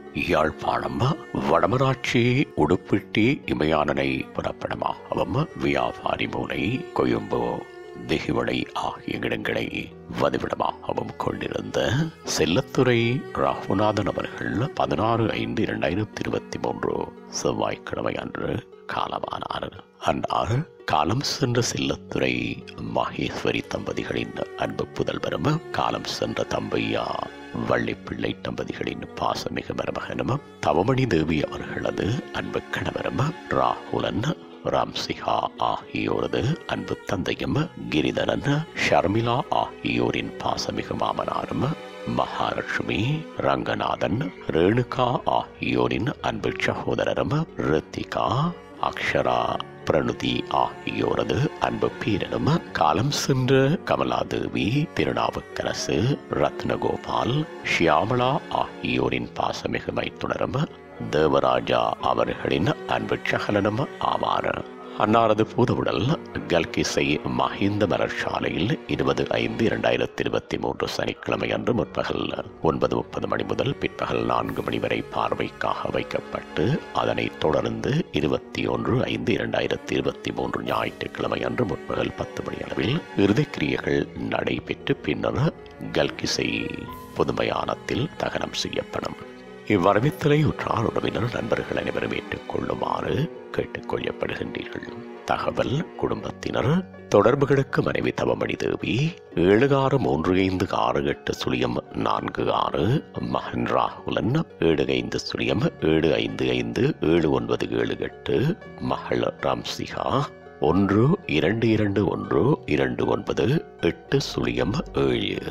யாழ்ப்பாணம் வடமராட்சி உடுப்பிட்டி இமயானனை புறப்படமாகவும் வியாபாரி மூலை கொழும்பு திகிவளை ஆகிய இடங்களை வதிவிடமாகவும் கொண்டிருந்த செல்லத்துறை ராகுநாதன் அவர்கள் பதினாறு ஐந்து இரண்டாயிரத்தி இருபத்தி மூன்று செவ்வாய்க்கிழமை அன்று காலமானார் அன்னார் காலம் சென்ற செல்லத்துறை மகேஸ்வரி தம்பதிகளின் அன்பு புதல்வரும் காலம் சென்ற தம்பையா வள்ளிப்பிள்ளை தம்பதிகளின் பாசமிகு மருமகனும் தவமணி தேவி அவர்களது அன்பு கணவரும் ராகுலன் ராம்சிகா ஆகியோரது அன்பு தந்தையும் கிரிதரன் ஷர்மிளா ஆகியோரின் பாசமிகு மாமனாரும் மகாலட்சுமி ரங்கநாதன் ரேணுகா ஆகியோரின் அன்பு சகோதரரும் ரித்திகா அக்ஷரா பிரணுதி ஆகியோரது அன்பு பீரனும் காலம் சென்ற கமலாதேவி திருநாவுக்கரசு ரத்னகோபால் ஷியாமளா ஆகியோரின் பாசமிகு மைத்துணரும் தேவராஜா அவர்களின் அன்பு சகலனும் ஆவார் அன்னாரது பூதவுடல் கல்கிசை மஹிந்த மலர்ஷாலையில் இருபது ஐந்து இரண்டாயிரத்தி இருபத்தி மூன்று சனிக்கிழமை அன்று முற்பகல் ஒன்பது முப்பது மணி முதல் பிற்பகல் நான்கு மணி வரை பார்வைக்காக வைக்கப்பட்டு அதனைத் தொடர்ந்து இருபத்தி ஒன்று ஐந்து இரண்டாயிரத்தி இருபத்தி மூன்று ஞாயிற்றுக்கிழமை அன்று முற்பகல் பத்து மணி அளவில் இறுதிக்கிரியைகள் நடைபெற்று பின்னர் கல்கிசை பொதுமயானத்தில் தகனம் செய்யப்படும் இவ்வரவித்தலை உற்றார் உறவினர் நண்பர்கள் அனைவரும் ஏற்றுக்கொள்ளுமாறு கேட்டுக்கொள்ளப்படுகின்றீர்கள் தகவல் குடும்பத்தினர் தொடர்புகளுக்கு மனைவி தவமணி தேவி ஏழு ஆறு மூன்று ஐந்து ஆறு எட்டு சுழியம் நான்கு ஆறு மகன் ராகுலன் ஏழு ஐந்து சுழியம் ஏழு ஐந்து ஐந்து ஏழு ஒன்பது ஏழு எட்டு மகள் ராம்சிகா ஒன்று இரண்டு இரண்டு ஒன்று இரண்டு ஒன்பது எட்டு சுழியம் ஏழு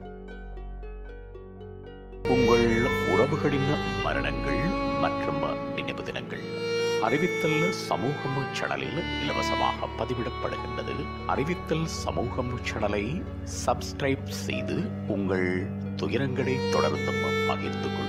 உங்கள் உறவுகளின் மரணங்கள் மற்றும் நினைவு தினங்கள் அறிவித்தல் சமூகம் சேனலில் இலவசமாக பதிவிடப்படுகின்றது அறிவித்தல் சமூகம் சேனலை சப்ஸ்கிரைப் செய்து உங்கள் துயரங்களை தொடர்ந்தும் பகிர்ந்து கொள்ளுங்கள்